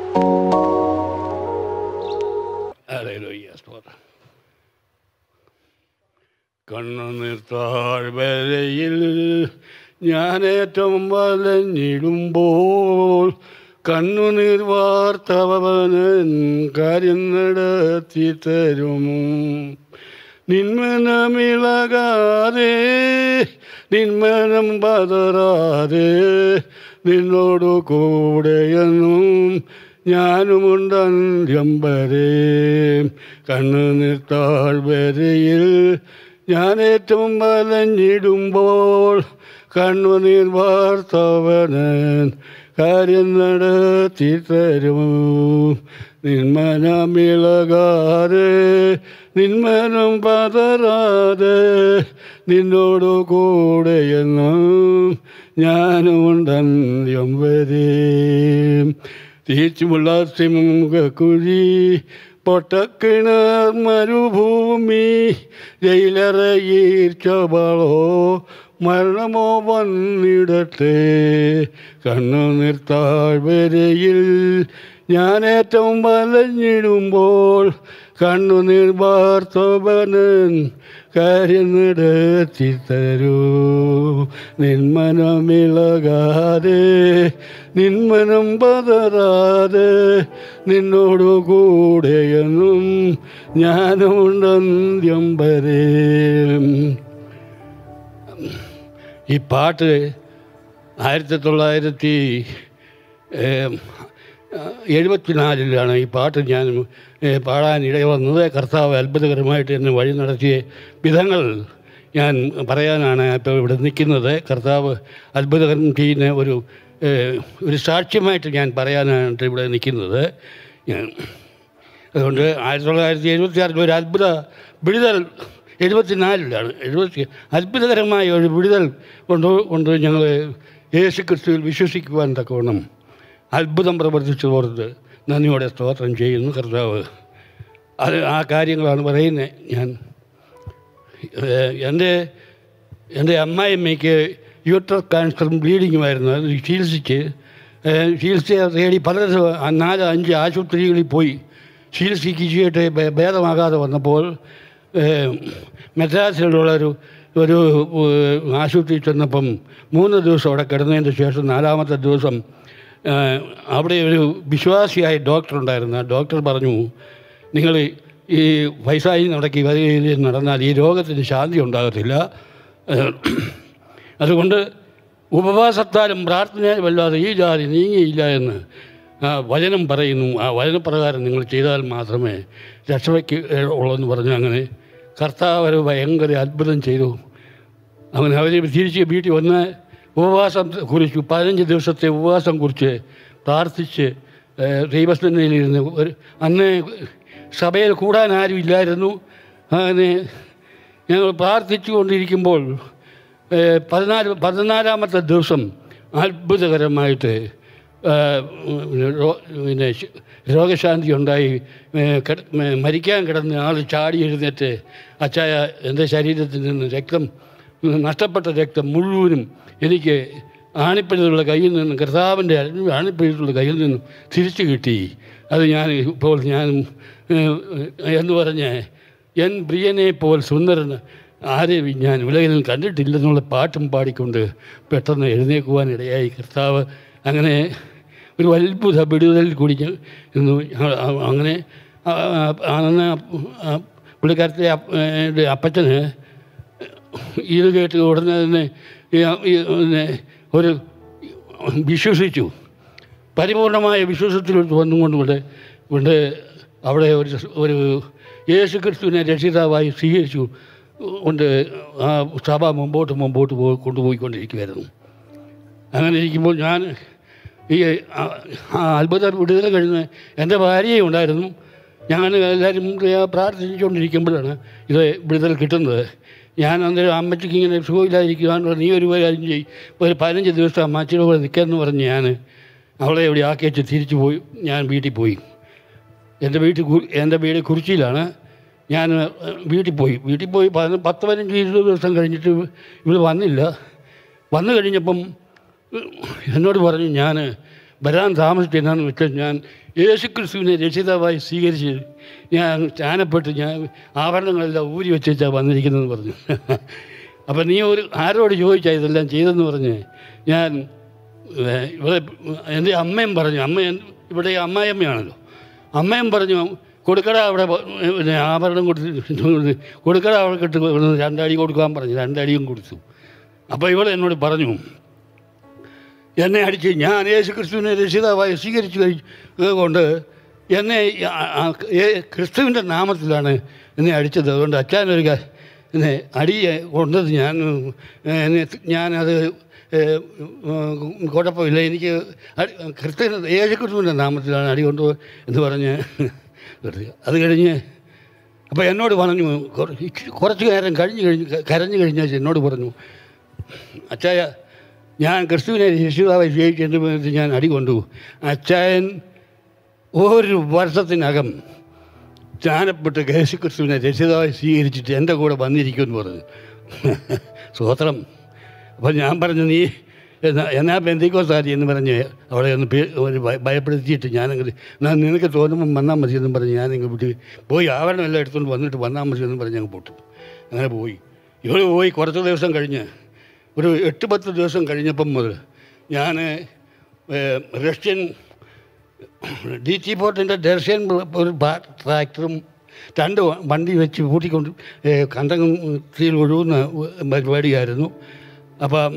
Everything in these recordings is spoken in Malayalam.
ഹല്ലേലൂയ, സ്തോത്രം. കണ്ണുനീർത്താഴ്വരയിൽ ഞാനേറ്റവും വലഞ്ഞിടുമ്പോൾ കണ്ണുനീർ വാർത്തവനൻ കാര്യം നടത്തി തരും നിന്മനമിളകാതെ നിന്മനം പതറാതെ നിന്നോടു കൂടെയെന്നും ഞാനുമുണ്ടന്ത്യം വരെ കണ്ണുനീർ താഴ്വരയിൽ ഞാൻ ഏറ്റവും വലഞ്ഞിടുമ്പോൾ കണ്ണുനീർ വാർത്തവനൻ കാര്യം നടത്തി തരും നിന്മനമിളകാതെ നിന്മനം പതറാതെ നിന്നോടു കൂടെയെന്നും ഞാനുണ്ടന്ത്യം വരെ തീച്ചുമുള്ള സിംഹക്കുഴി പൊട്ടക്കിണർ മരുഭൂമി ജയിലറയീർച്ചവളോ മരണമോ വന്നിടട്ടെ കണ്ണു നിർത്താഴ്വരയിൽ ഞാൻ ഏറ്റവും വലഞ്ഞിടുമ്പോൾ കണ്ണുനീർ വാർത്തവനൻ കാര്യം നടത്തി തരൂ നിന്മനമിളകാതെ നിന്മനം പതറാതെ നിന്നോടു കൂടെയെന്നും ഞാനുണ്ടന്ത്യം വരെ ഈ പാട്ട് ആയിരത്തി തൊള്ളായിരത്തി എഴുപത്തിനാലിലാണ് ഈ പാട്ട് ഞാൻ ഏ, പാടാൻ ഇട വന്നത് കർത്താവ് അത്ഭുതകരമായിട്ട് എന്നെ വഴി നടത്തിയ വിധങ്ങൾ ഞാൻ പറയാനാണ് ഇപ്പോൾ ഇവിടെ നിൽക്കുന്നത് കർത്താവ് അത്ഭുതകരം ചെയ്യുന്ന ഒരു ഏ, ഒരു സാക്ഷ്യമായിട്ട് ഞാൻ പറയാനായിട്ട് ഇവിടെ നിൽക്കുന്നത് ഞാൻ അതുകൊണ്ട് ആയിരത്തി തൊള്ളായിരത്തി എഴുപത്തി ആറിൽ ഒരു അത്ഭുത വിടുതൽ എഴുപത്തിനാലിലാണ് എഴുപത്തി അത്ഭുതകരമായ ഒരു വിടുതൽ കൊണ്ട് കൊണ്ട് ഞങ്ങൾ യേശു ക്രിസ്തുവിൽ വിശ്വസിക്കുവാൻ തക്കവണ്ണം അത്ഭുതം പ്രവർത്തിച്ചു ഓർത്ത് നന്ദിയോടെ സ്തോത്രം ചെയ്യുന്നു കർത്താവ് അത് ആ കാര്യങ്ങളാണ് പറയുന്നത് ഞാൻ ഏഹ്, എൻ്റെ എൻ്റെ അമ്മായിയമ്മയ്ക്ക് യൂട്രസ് ക്യാൻസറും ബ്ലീഡിങ്ങുമായിരുന്നു അത് ചികിത്സിച്ച് ഏഹ്, ചികിത്സ തേടി പല ദിവസം ആ നാല് അഞ്ച് ആശുപത്രികളിൽ പോയി ചികിത്സിച്ചിട്ട് ഭേ- ഭേദമാകാതെ വന്നപ്പോൾ ഏഹ്, മെദ്രാസിലുള്ള ഒരു ഒരു ഏഹ്, ആശുപത്രിയിൽ ചെന്നപ്പം മൂന്ന് ദിവസം അവിടെ കിടന്നതിന് ശേഷം നാലാമത്തെ ദിവസം ഏഹ്, അവിടെ ഒരു വിശ്വാസിയായ ഡോക്ടർ ഉണ്ടായിരുന്നു ആ ഡോക്ടർ പറഞ്ഞു നിങ്ങൾ ഈ വയസ്സായി നടക്കി വരികയിൽ നടന്നാൽ ഈ രോഗത്തിന് ശാന്തി ഉണ്ടാകത്തില്ല ഏഹ്, അതുകൊണ്ട് ഉപവാസത്താലും പ്രാർത്ഥനയാലും അല്ലാതെ ഈ ജാതി നീങ്ങിയില്ല എന്ന് ആ വചനം പറയുന്നു ആ വചനപ്രകാരം നിങ്ങൾ ചെയ്താൽ മാത്രമേ രക്ഷയ്ക്ക് ഉള്ളതെന്ന് പറഞ്ഞു അങ്ങനെ കർത്താവ് ഒരു ഭയങ്കര അത്ഭുതം ചെയ്തു അങ്ങനെ അവർ തിരിച്ച് വീട്ടിൽ വന്ന് ഉപവാസം കുറിച്ചു പതിനഞ്ച് ദിവസത്തെ ഉപവാസം കുറിച്ച് പ്രാർത്ഥിച്ച് ഏഹ്, ദൈവസന്നിധിയിലിരുന്ന് ഒരു അന്ന് സഭയിൽ കൂടാൻ ആരും ഇല്ലായിരുന്നു അങ്ങനെ ഞങ്ങൾ പ്രാർത്ഥിച്ചു കൊണ്ടിരിക്കുമ്പോൾ ഏഹ്, പതിനാല് പതിനാലാമത്തെ ദിവസം അത്ഭുതകരമായിട്ട് ഏഹ്, രോ- പിന്നെ ശ- രോഗശാന്തി ഉണ്ടായി ഏഹ്, കിട- മ- മരിക്കാൻ കിടന്ന് ആൾ ചാടി എഴുന്നേറ്റ് അച്ചായ എൻ്റെ ശരീരത്തിൽ നിന്ന് രക്തം നഷ്ടപ്പെട്ട രക്തം മുഴുവനും എനിക്ക് ആണിപ്പഴുതുള്ള കയ്യിൽ നിന്നും കർത്താവിൻ്റെ ആണിപ്പഴുതുള്ള കയ്യിൽ നിന്നും തിരിച്ചു കിട്ടി അത് ഞാൻ ഇപ്പോൾ ഞാൻ ഏഹ്, എന്ന് പറഞ്ഞ് എൻ പ്രിയനെ പോൽ സുന്ദരൻ ആരെയും ഞാൻ ഉലകിൽ കണ്ടിട്ടില്ലെന്നുള്ള പാട്ടും പാടിക്കൊണ്ട് പെട്ടെന്ന് എഴുന്നേക്കുവാൻ ഇടയായി കർത്താവ് അങ്ങനെ ഒരു അത്ഭുത വിടുതൽ കൂടി ഞാൻ ഇന്ന് ഞങ്ങൾ അ- അങ്ങനെ ആ- ആ- അന്ന് ആ പുള്ളിക്കാരത്തെ അപ്പ- ഏ, അപ്പച്ചന് ഇത് കേട്ട് ഉടനെ തന്നെ ഈ ഈ പിന്നെ ഒരു വിശ്വസിച്ചു പരിപൂർണമായ വിശ്വാസത്തിൽ വന്നുകൊണ്ട് കൊണ്ട് കൊണ്ട് അവിടെ ഒരു ഒരു യേശു ക്രിസ്തുവിനെ രക്ഷിതാവായി സ്വീകരിച്ചു കൊണ്ട് ആ സഭ മുമ്പോട്ട് മുമ്പോട്ട് പോ കൊണ്ടുപോയിക്കൊണ്ടിരിക്കുമായിരുന്നു അങ്ങനെ ഇരിക്കുമ്പോൾ ഞാൻ ഈ ആ- ആ അത്ഭുത വിടുതൽ കഴിഞ്ഞ് എൻ്റെ ഭാര്യയും ഉണ്ടായിരുന്നു ഞങ്ങൾ എല്ലാവരും പ്രാർത്ഥിച്ചുകൊണ്ടിരിക്കുമ്പോഴാണ് ഇത് വിടുതൽ കിട്ടുന്നത് ഞാൻ അന്നേരം അമ്മച്ചിക്ക് ഇങ്ങനെ സുഖമില്ലാതിരിക്കുവാൻ നീ ഒരു കാര്യം ചെയ്യും ഒരു പതിനഞ്ച് ദിവസം അമ്മച്ചിയുടെ കൂടെ നിൽക്കാമെന്ന് പറഞ്ഞ് ഞാൻ അവളെ ഇവിടെ ആക്കി വെച്ച് തിരിച്ചു പോയി ഞാൻ വീട്ടിൽ പോയി എൻ്റെ വീട്ടിൽ കു- എൻ്റെ വീട് കുറിച്ചിയിലാണ് ഞാൻ ഏഹ്, വീട്ടിൽ പോയി വീട്ടിൽ പോയി പതിന പത്ത് പതിനഞ്ച് ഇരുപത് ദിവസം കഴിഞ്ഞിട്ട് ഇവൾ വന്നില്ല വന്നു കഴിഞ്ഞപ്പം എന്നോട് പറഞ്ഞു ഞാൻ വരാൻ താമസിച്ചെന്നാന്ന് വെച്ചാൽ ഞാൻ യേശുക്രിസ്തുവിനെ രക്ഷിതാവായി സ്വീകരിച്ച് ഞാൻ സ്നാനപ്പെട്ട് ഞാൻ ആഭരണങ്ങളെല്ലാം ഊരി വെച്ചാൽ വന്നിരിക്കുന്നതെന്ന് പറഞ്ഞു അപ്പം നീ ഒരു ആരോട് ചോദിച്ചാൽ ഇതെല്ലാം ചെയ്തെന്ന് പറഞ്ഞ് ഞാൻ ഏ, ഇവിടെ എൻ്റെ അമ്മയും പറഞ്ഞു അമ്മ എൻ- ഇവിടെ അമ്മായിയമ്മയാണല്ലോ അമ്മയും പറഞ്ഞു കൊടുക്കട അവിടെ പോ- പിന്നെ ആഭരണം കൊടുത്ത് കൊടുക്കട അവിടെ കിട്ട് രണ്ടടി കൊടുക്കാൻ പറഞ്ഞു രണ്ടടിയും കൊടുത്തു അപ്പോൾ ഇവൾ എന്നോട് പറഞ്ഞു എന്നെ അടിച്ച് ഞാൻ യേശു ക്രിസ്തുവിനെ രക്ഷിതാവായി സ്വീകരിച്ചു കഴി കൊണ്ട് എന്നെ ആ- ആ- ഏ- ക്രിസ്തുവിൻ്റെ നാമത്തിലാണ് എന്നെ അടിച്ചത് അതുകൊണ്ട് അച്ഛനൊരു ക- എന്നെ അടിയെ കൊണ്ടത് ഞാൻ ഏ, എന്നെ ഞാനത് ഏ, ഉം, കുഴപ്പമില്ല എനിക്ക് അടി- ക്രിസ്തു യേശു ക്രിസ്തുവിൻ്റെ നാമത്തിലാണ് അടി കൊണ്ട് എന്ന് പറഞ്ഞ് വെറുതെ. അത് കഴിഞ്ഞ് അപ്പോൾ എന്നോട് പറഞ്ഞു കുറ- ഇച്ചിരി കുറച്ച് നേരം കഴിഞ്ഞ് കഴിഞ്ഞ് കരഞ്ഞു കഴിഞ്ഞാൽ എന്നോട് പറഞ്ഞു അച്ചായ ഞാൻ ക്രിസ്തുവിനെ യേശുവായി സ്വീകരിച്ചതിന് വേണ്ടി ഞാൻ അടി കൊണ്ടു അച്ചായൻ ഒരു വർഷത്തിനകം സ്നാനപ്പെട്ട് യേശു ക്രിസ്തുവിനെ രക്ഷിതാവായി സ്വീകരിച്ചിട്ട് എൻ്റെ കൂടെ വന്നിരിക്കുമെന്ന് പറഞ്ഞു സ്വോത്രം അപ്പം ഞാൻ പറഞ്ഞു നീ എന്നാ എന്നാ ബന്ധിക്കോസാരി എന്ന് പറഞ്ഞ് അവളെ ഒന്ന് പേ ഒരു ഭയ- ഭയപ്പെടുത്തിയിട്ട് ഞാനങ്ങനെ ഞാൻ നിനക്ക് തോന്നുമ്പം വന്നാൽ മതി എന്ന് പറഞ്ഞ് ഞാനിങ്ങ് വിട്ട് പോയി ആവരണം എല്ലാം എടുത്തുകൊണ്ട് വന്നിട്ട് വന്നാൽ മതി എന്ന് പറഞ്ഞ് അങ്ങ് പൊട്ടു അങ്ങനെ പോയി ഇവൾ പോയി കുറച്ച് ദിവസം കഴിഞ്ഞ് ഒരു എട്ട് പത്ത് ദിവസം കഴിഞ്ഞപ്പം മുതൽ ഞാൻ റഷ്യൻ ഡി ടി ഫോർട്ടിൻ്റെ ദർശൻ ഒരു ബാ- ട്രാക്ടറും രണ്ട് വ- വണ്ടി വെച്ച് കൂട്ടിക്കൊണ്ട് കണ്ടത്തിൽ ഒഴുകുന്ന പരിപാടിയായിരുന്നു അപ്പം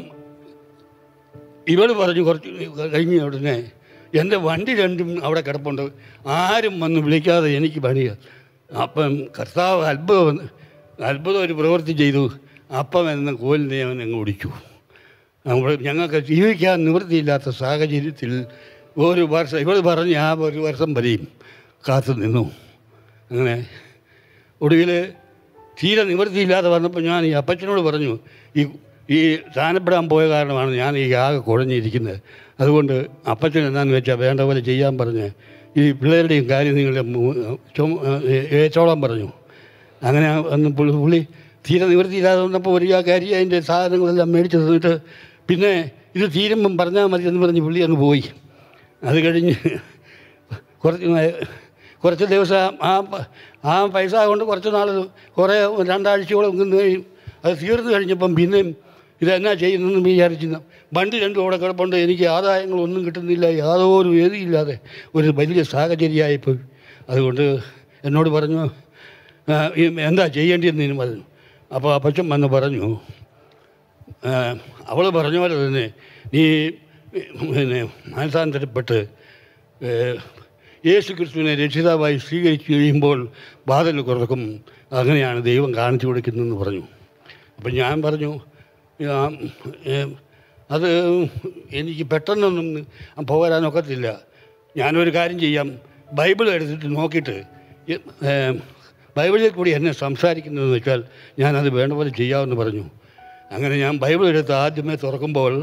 ഇവൾ പറഞ്ഞു കുറച്ച് കഴിഞ്ഞ ഉടനെ എൻ്റെ വണ്ടി രണ്ടും അവിടെ കിടപ്പുണ്ട് ആരും വന്ന് വിളിക്കാതെ എനിക്ക് പണിയാ അപ്പം കർത്താവ് അത്ഭുതം അത്ഭുതം ഒരു പ്രവൃത്തി ചെയ്തു അപ്പം എന്ന കോലിനെ അവൻ അങ്ങ് ഓടിച്ചു നമ്മൾ ഞങ്ങൾക്ക് ജീവിക്കാൻ നിവൃത്തിയില്ലാത്ത സാഹചര്യത്തിൽ ഒരു വർഷം ഇവൾ പറഞ്ഞ് ആ ഒരു വർഷം വരെയും കാത്തു നിന്നു അങ്ങനെ ഒടുവിൽ തീരെ നിവൃത്തിയില്ലാതെ വന്നപ്പോൾ ഞാൻ ഈ അപ്പച്ചനോട് പറഞ്ഞു ഈ ഈ സ്ഥാനപ്പെടാൻ പോയ കാരണമാണ് ഞാൻ ഈ ആകെ കുഴഞ്ഞിരിക്കുന്നത് അതുകൊണ്ട് അപ്പച്ചൻ എന്താണെന്ന് വെച്ചാൽ വേണ്ട പോലെ ചെയ്യാൻ പറഞ്ഞ് ഈ പിള്ളേരുടെയും കാര്യം നിങ്ങളുടെ ചുമ ഏച്ചോളം പറഞ്ഞു അങ്ങനെ അന്ന് പുള്ളി പുള്ളി തീരെ നിവൃത്തിയില്ലാതെ വന്നപ്പോൾ ഒരു കാരി അതിൻ്റെ സാധനങ്ങളെല്ലാം മേടിച്ച് തന്നിട്ട് പിന്നെ ഇത് തീരുമ്പം പറഞ്ഞാൽ മതി എന്ന് പറഞ്ഞ് പുള്ളി അങ്ങ് പോയി അത് കഴിഞ്ഞ് കുറച്ച് നേ- കുറച്ച് ദിവസം ആ പ- ആ പൈസ കൊണ്ട് കുറച്ച് നാൾ കുറേ രണ്ടാഴ്ചയോളം നിന്ന് കഴിയും അത് തീർന്നു കഴിഞ്ഞപ്പം പിന്നെയും ഇതെന്നാ ചെയ്യുന്നതെന്ന് വിചാരിച്ചിരുന്നു വണ്ടി രണ്ടും അവിടെ കിടപ്പുണ്ട് എനിക്ക് ആദായങ്ങളൊന്നും കിട്ടുന്നില്ല യാതൊരു വേദിയില്ലാതെ ഒരു വലിയ സാഹചര്യമായിപ്പോയി അതുകൊണ്ട് എന്നോട് പറഞ്ഞു "ആ, ഈ എന്താ ചെയ്യേണ്ടിയെന്ന് പറഞ്ഞു അപ്പോൾ അപ്പച്ചൻ വന്ന് പറഞ്ഞു അവൾ പറഞ്ഞ പോലെ തന്നെ നീ പിന്നെ മാനസാന്തരപ്പെട്ട് ഏഹ്, യേശു ക്രിസ്തുവിനെ രക്ഷിതാവായി സ്വീകരിച്ചു കഴിയുമ്പോൾ വാതിൽ തുറക്കും അങ്ങനെയാണ് ദൈവം കാണിച്ചു കൊടുക്കുന്നതെന്ന് പറഞ്ഞു അപ്പം ഞാൻ പറഞ്ഞു "ആ, ഏഹ്, അത് എനിക്ക് പെട്ടെന്നൊന്നും പോകാനൊക്കത്തില്ല ഞാനൊരു കാര്യം ചെയ്യാം ബൈബിൾ എടുത്തിട്ട് നോക്കിയിട്ട് ഈ- ഏഹ്, ബൈബിളിൽ കൂടി എന്നെ സംസാരിക്കുന്നതെന്ന് വെച്ചാൽ ഞാനത് വേണ്ട പോലെ ചെയ്യാമെന്ന് പറഞ്ഞു അങ്ങനെ ഞാൻ ബൈബിൾ എടുത്ത് ആദ്യമേ തുറക്കുമ്പോൾ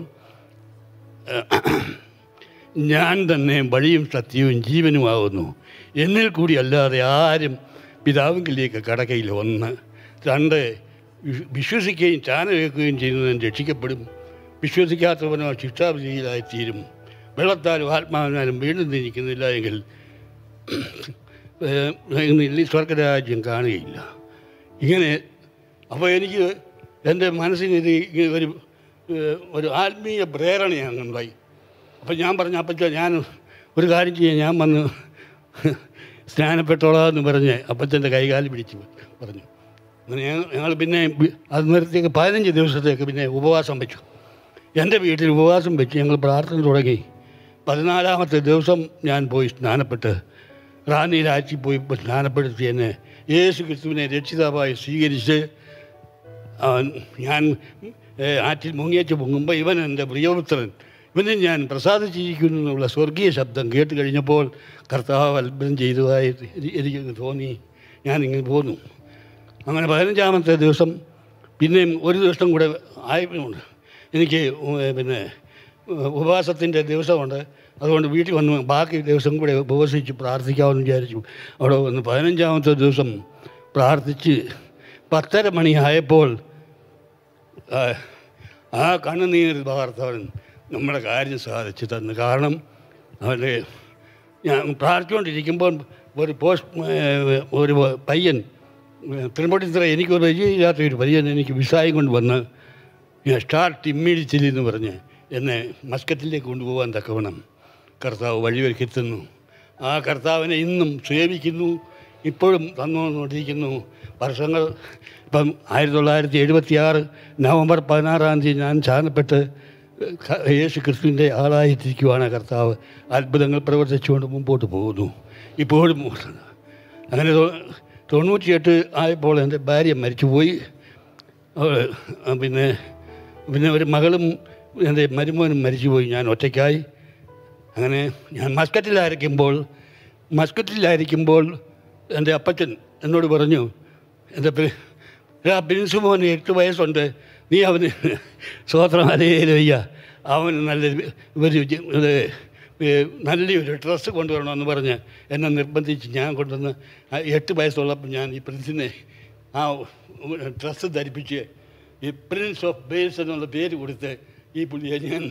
ഞാൻ തന്നെ വഴിയും സത്യവും ജീവനുമാകുന്നു എന്നിൽ കൂടി അല്ലാതെ ആരും പിതാവിങ്കിലേക്ക് കടക്കയില്ല ഒന്ന് രണ്ട് വിശ്വ- വിശ്വസിക്കുകയും ചാന കേൾക്കുകയും ചെയ്യുന്നവൻ രക്ഷിക്കപ്പെടും വിശ്വസിക്കാത്തവനോ ശിക്ഷാവിധിയിലായിത്തീരും വെള്ളത്താലും ആത്മാവിനാലും വീണ്ടും തിരിക്കുന്നില്ല എങ്കിൽ ഏഹ്, സ്വർഗരാജ്യം കാണുകയില്ല ഇങ്ങനെ അപ്പോൾ എനിക്ക് എൻ്റെ മനസ്സിന് ഇത് ഇങ്ങനെ ഒരു ഏഹ്, ഒരു ആത്മീയ പ്രേരണയാണ് ഉണ്ടായി അപ്പം ഞാൻ പറഞ്ഞു അപ്പച്ച ഞാൻ ഒരു കാര്യം ചെയ്യാം ഞാൻ വന്ന് സ്നാനപ്പെട്ടോളാം എന്ന് പറഞ്ഞ് അപ്പച്ചൻ്റെ കൈകാലി പിടിച്ച് പറഞ്ഞു അങ്ങനെ ഞങ്ങൾ ഞങ്ങൾ പിന്നെ ബി- അത് നിർത്തിയൊക്കെ പതിനഞ്ച് ദിവസത്തേക്ക് പിന്നെ ഉപവാസം വെച്ചു എൻ്റെ വീട്ടിൽ ഉപവാസം വെച്ച് ഞങ്ങൾ പ്രാർത്ഥന തുടങ്ങി പതിനാലാമത്തെ ദിവസം ഞാൻ പോയി സ്നാനപ്പെട്ട് റാന്നിയിലാച്ചി പോയി സ്നാനപ്പെടുത്തി എന്നെ യേശു ക്രിസ്തുവിനെ രക്ഷിതാവായി സ്വീകരിച്ച് ആ, ഞാൻ ഏ, ആറ്റിൽ മുങ്ങിയച്ച് പൊങ്ങുമ്പോൾ ഇവൻ എൻ്റെ പ്രിയപുത്രൻ ഇവനെ ഞാൻ പ്രസാദിച്ചിരിക്കുന്നു എന്നുള്ള സ്വർഗീയ ശബ്ദം കേട്ട് കഴിഞ്ഞപ്പോൾ കർത്താവ് അത്ഭുതം ചെയ്തതായി എനി- എനിക്ക് തോന്നി ഞാനിങ്ങനെ പോന്നു അങ്ങനെ പതിനഞ്ചാമത്തെ ദിവസം പിന്നെയും ഒരു ദിവസം കൂടെ ആയതുകൊണ്ട് എനിക്ക് ഉ- പിന്നെ ഉപവാസത്തിൻ്റെ ദിവസമുണ്ട് അതുകൊണ്ട് വീട്ടിൽ വന്ന് ബാക്കി ദിവസം കൂടെ ഉപവസിച്ച് പ്രാർത്ഥിക്കാമെന്ന് വിചാരിച്ചു അവിടെ വന്ന് പതിനഞ്ചാമത്തെ ദിവസം പ്രാർത്ഥിച്ച് പത്തര മണിയായപ്പോൾ ആ, ആ കണ്ണുനീർ വാർത്തവൻ നമ്മുടെ കാര്യം സാധിച്ചു തന്നു കാരണം അവൻ്റെ ഞാൻ പ്രാർത്ഥിച്ചുകൊണ്ടിരിക്കുമ്പോൾ ഒരു പോസ്റ്റ് ഏഹ്, ഒരു പയ്യൻ ഏഹ്, തിരുമ്പടിത്തറ എനിക്കൊരു പരിചയമില്ലാത്ത ഒരു പയ്യൻ എനിക്ക് വിസായം കൊണ്ട് വന്ന് ഞാൻ സ്റ്റാർട്ട് ഇമ്മീഡിയറ്റ്ലി എന്ന് പറഞ്ഞ് എന്നെ മസ്കറ്റിലേക്ക് കൊണ്ടുപോകാൻ തക്കവണ്ണം കർത്താവ് വഴിവെക്കെത്തുന്നു ആ കർത്താവിനെ ഇന്നും സേവിക്കുന്നു ഇപ്പോഴും തന്നുകൊണ്ടിരിക്കുന്നു വർഷങ്ങൾ ഇപ്പം ആയിരത്തി തൊള്ളായിരത്തി എഴുപത്തി ആറ് നവംബർ പതിനാറാം തീയതി ഞാൻ ചാനപ്പെട്ട് ക- യേശു ക്രിസ്തുവിൻ്റെ ആളായിട്ടിരിക്കുവാണ് കർത്താവ് അത്ഭുതങ്ങൾ പ്രവർത്തിച്ചുകൊണ്ട് മുമ്പോട്ട് പോകുന്നു ഇപ്പോഴും അങ്ങനെ തൊ- തൊണ്ണൂറ്റിയെട്ട് ആയപ്പോൾ എൻ്റെ ഭാര്യ മരിച്ചുപോയി അവൾ പിന്നെ പിന്നെ ഒരു മകളും എൻ്റെ മരുമോനും മരിച്ചുപോയി ഞാൻ ഒറ്റയ്ക്കായി അങ്ങനെ ഞാൻ മസ്കറ്റിലായിരിക്കുമ്പോൾ മസ്കറ്റിലായിരിക്കുമ്പോൾ എൻ്റെ അപ്പച്ചൻ എന്നോട് പറഞ്ഞു എൻ്റെ പ്രിൻസ് മോന് എട്ട് വയസ്സുണ്ട് നീ അവന് സ്വോത്രം അതേ വയ്യ അവന് നല്ല ഒരു ജ- ഇത് ഏ, നല്ലൊരു ഡ്രസ്സ് കൊണ്ടുവരണമെന്ന് പറഞ്ഞ് എന്നെ നിർബന്ധിച്ച് ഞാൻ കൊണ്ടുവന്ന് ആ എട്ട് വയസ്സുള്ളപ്പോൾ ഞാൻ ഈ പ്രിൻസിനെ ആ ഡ്രസ്സ് ധരിപ്പിച്ച് ഈ പ്രിൻസ് ഓഫ് ബേസ് എന്നുള്ള പേര് കൊടുത്ത് ഈ പുള്ളിയെ ഞാൻ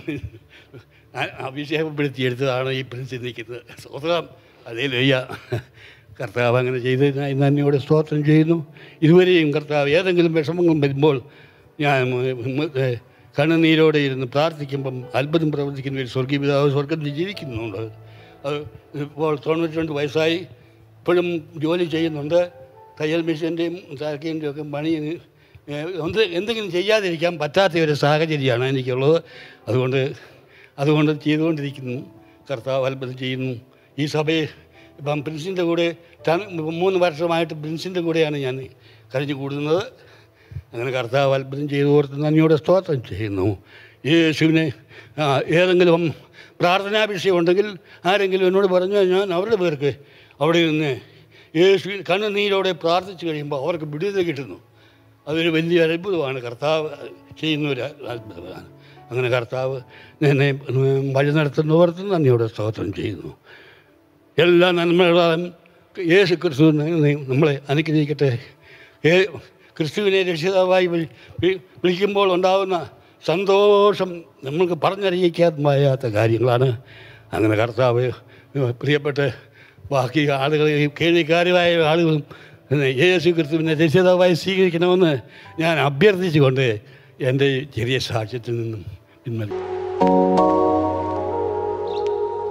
ആ- അഭിഷേകപ്പെടുത്തിയെടുത്തതാണ് ഈ പ്രിൻസ് നിൽക്കുന്നത് സ്വതന്ത്രം അതേ ലയ്യ കർത്താവ് അങ്ങനെ ചെയ്തതിനായി നന്ദിയോട് സ്തോത്രം ചെയ്യുന്നു ഇതുവരെയും കർത്താവ് ഏതെങ്കിലും വിഷമങ്ങൾ വരുമ്പോൾ ഞാൻ മ- ഏ, കണ്ണുനീരോടെ ഇരുന്ന് പ്രാർത്ഥിക്കുമ്പം അത്ഭുതം പ്രവർത്തിക്കുന്ന ഒരു സ്വർഗീയ പിതാവ് സ്വർഗത്തിൽ ജീവിക്കുന്നുണ്ട് അത് ഇപ്പോൾ തൊണ്ണൂറ്റി രണ്ട് വയസ്സായി ഇപ്പോഴും ജോലി ചെയ്യുന്നുണ്ട് തയ്യൽ മെഷീൻ്റെയും ചാക്കിൻ്റെയും ഒക്കെ പണി ഏഹ്, എന്ത് എന്തെങ്കിലും ചെയ്യാതിരിക്കാൻ പറ്റാത്ത ഒരു സാഹചര്യമാണ് എനിക്കുള്ളത് അതുകൊണ്ട് അതുകൊണ്ട് ചെയ്തുകൊണ്ടിരിക്കുന്നു കർത്താവ് അത്ഭുതം ചെയ്യുന്നു ഈ സഭയെ ഇപ്പം പ്രിൻസിൻ്റെ കൂടെ ത- മൂന്ന് വർഷമായിട്ട് പ്രിൻസിൻ്റെ കൂടെയാണ് ഞാൻ കഴിഞ്ഞു കൂടുന്നത് അങ്ങനെ കർത്താവ് അത്ഭുതം ചെയ്തു ഓർത്ത് നന്ദിയോടെ സ്തോത്രം ചെയ്യുന്നു യേശുവിനെ ആ, ഏതെങ്കിലും പ്രാർത്ഥനാ വിഷയം ഉണ്ടെങ്കിൽ ആരെങ്കിലും എന്നോട് പറഞ്ഞാൽ ഞാൻ അവരുടെ പേർക്ക് അവിടെ നിന്ന് യേശു കണ്ണുനീരോടെ പ്രാർത്ഥിച്ചു കഴിയുമ്പോൾ അവർക്ക് വിടുതൽ കിട്ടുന്നു അതൊരു വലിയ അത്ഭുതമാണ് കർത്താവ് ചെയ്യുന്ന ഒരു അത്ഭുതമാണ് അങ്ങനെ കർത്താവ് എന്നെ വഴി നടത്തുന്നവർക്ക് നന്ദിയോടെ സ്തോത്രം ചെയ്യുന്നു എല്ലാ നന്മകളും യേശു ക്രിസ്തു നമ്മളെ അനുഗ്രഹിക്കട്ടെ ഏ ക്രിസ്തുവിനെ രക്ഷിതാവായി വിളി- വി- വിളിക്കുമ്പോൾ ഉണ്ടാകുന്ന സന്തോഷം നമ്മൾക്ക് പറഞ്ഞറിയിക്കാൻ വയ്യാത്ത കാര്യങ്ങളാണ് അങ്ങനെ കർത്താവ് പ്രിയപ്പെട്ട ബാക്കി ആളുകൾ കേൾവിക്കാരുമായ ആളുകളും പിന്നെ യേശു ക്രിസ്തുവിനെ രക്ഷിതാവായി സ്വീകരിക്കണമെന്ന് ഞാൻ അഭ്യർത്ഥിച്ചുകൊണ്ട് എൻ്റെ ചെറിയ സാക്ഷ്യത്തിൽ നിന്നും പിന്മതി